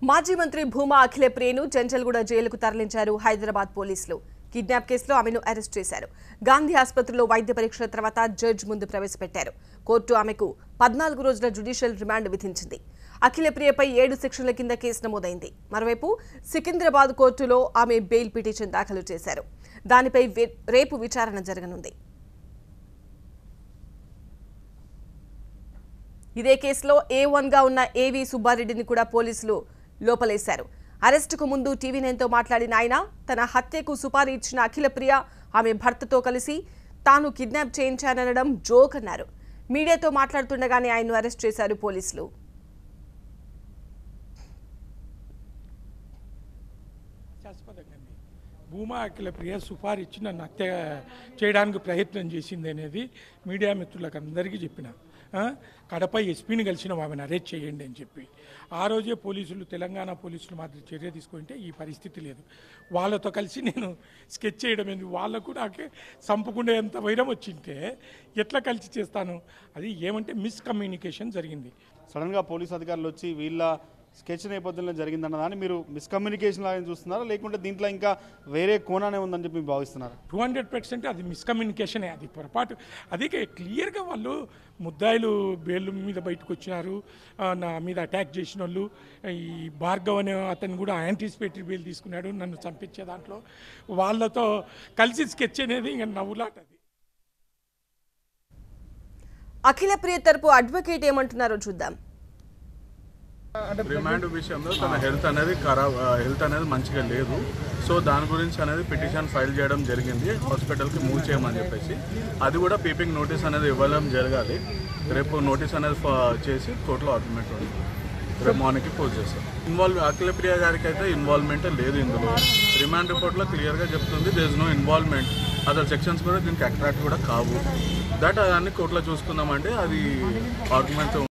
మాజీ మంత్రి భూమా అఖిలప్రియను చెంచల్గూడ జైలుకు తరలించారు హైదరాబాద్ పోలీసులు కిడ్నాప్ కేసులో ఆమెను అరెస్ట్ చేశారు గాంధీ ఆసుపత్రిలో వైద్య పరీక్షల తర్వాత జడ్జ్ ముందు ప్రవేశపెట్టారు కోర్టు ఆమెకు పద్నాలుగు రోజుల జ్యుడిషియల్ రిమాండ్ విధించింది అఖిలప్రియపై ఏడు సెక్షన్ల కింద కేసు నమోదైంది మరోవైపు సికింద్రాబాద్ కోర్టులో ఆమె బెయిల్ పిటిషన్ దాఖలు చేశారు దానిపై వే- రేపు విచారణ జరగనుంది ఇదే కేసులో ఏ వన్గా ఉన్న ఏవి సుబ్బారెడ్డిని కూడా పోలీసులు లోపలేశారు అరెస్టుకు ముందు టీవీ నైన్తో మాట్లాడిన ఆయన తన హత్యకు సుపారీ ఇచ్చిన అఖిలప్రియ ఆమె భర్తతో కలిసి తాను కిడ్నాప్ చేయించాననడం జోక్ అన్నారు మీడియాతో మాట్లాడుతుండగానే ఆయన్ను అరెస్ట్ చేశారు పోలీసులు హాస్యాస్పదంగా ఉంది. భూమా అఖిల ప్రియ సుపారు ఇచ్చి నన్ను హత్య చేయడానికి ప్రయత్నం చేసింది అనేది మీడియా మిత్రులకు అందరికీ చెప్పిన ఆ? కడప ఎస్పీని కలిసిన ఆమెను అరెస్ట్ చేయండి అని చెప్పి ఆ రోజే పోలీసులు తెలంగాణ పోలీసులు మాత్రం చర్య తీసుకుంటే ఈ పరిస్థితి లేదు వాళ్ళతో కలిసి నేను స్కెచ్ చేయడం ఏంది వాళ్ళకు నాకే చంపుకునే ఎంత వైరం వచ్చింటే ఎట్లా కలిసి చేస్తాను అది ఏమంటే మిస్కమ్యూనికేషన్ జరిగింది సడన్గా పోలీస్ అధికారులు వచ్చి వీళ్ళ స్కెచ్ నేపథ్యంలో జరిగిందన్న దాన్ని మీరు మిస్కమ్యూనికేషన్ లాగా చూస్తున్నారా లేకుంటే దీంట్లో ఇంకా వేరే కోణానే ఉందని చెప్పి మీరు భావిస్తున్నారా టూ హండ్రెడ్ పర్సెంట్ అది మిస్కమ్యూనికేషనే అది పొరపాటు అది క్లియర్గా వాళ్ళు ముద్దాయిలు బేళ్ళు మీద బయటకు వచ్చినారు ఆ, నా మీద అటాక్ చేసిన వాళ్ళు ఈ భార్గవ్ అనే అతను కూడా యాంటిసిపేటరీ బెయిల్ తీసుకున్నాడు నన్ను చంపించే దాంట్లో వాళ్ళతో కలిసి స్కెచ్ అనేది ఇంకా నవ్వులాట అది అఖిలప్రియ తరపు అడ్వకేట్ ఏమంటున్నారో చూద్దాం రిమాండ్ విషయంలో తన హెల్త్ అనేది ఖరాబ్ హెల్త్ అనేది మంచిగా లేదు సో దాని గురించి అనేది పిటిషన్ ఫైల్ చేయడం జరిగింది హాస్పిటల్కి మూవ్ చేయమని చెప్పేసి అది కూడా పీపింగ్ నోటీస్ అనేది ఇవ్వడం జరగాలి రేపు నోటీస్ అనేది ఫ- చేసి కోర్టులో ఆర్గ్యుమెంట్ ఉంది రేపు మార్నింగ్కి పోస్ట్ చేస్తాం ఇన్వాల్వ్ అఖిలప్రియ గారికి అయితే ఇన్వాల్వ్మెంట్ లేదు ఇందులో రిమాండ్ రిపోర్ట్లో క్లియర్గా చెప్తుంది there is no involvement other sections కూడా దీనికి అట్రాక్ట్ కూడా కావు దట్ అన్ని కోర్టులో చూసుకుందామంటే అది ఆర్గ్యుమెంట్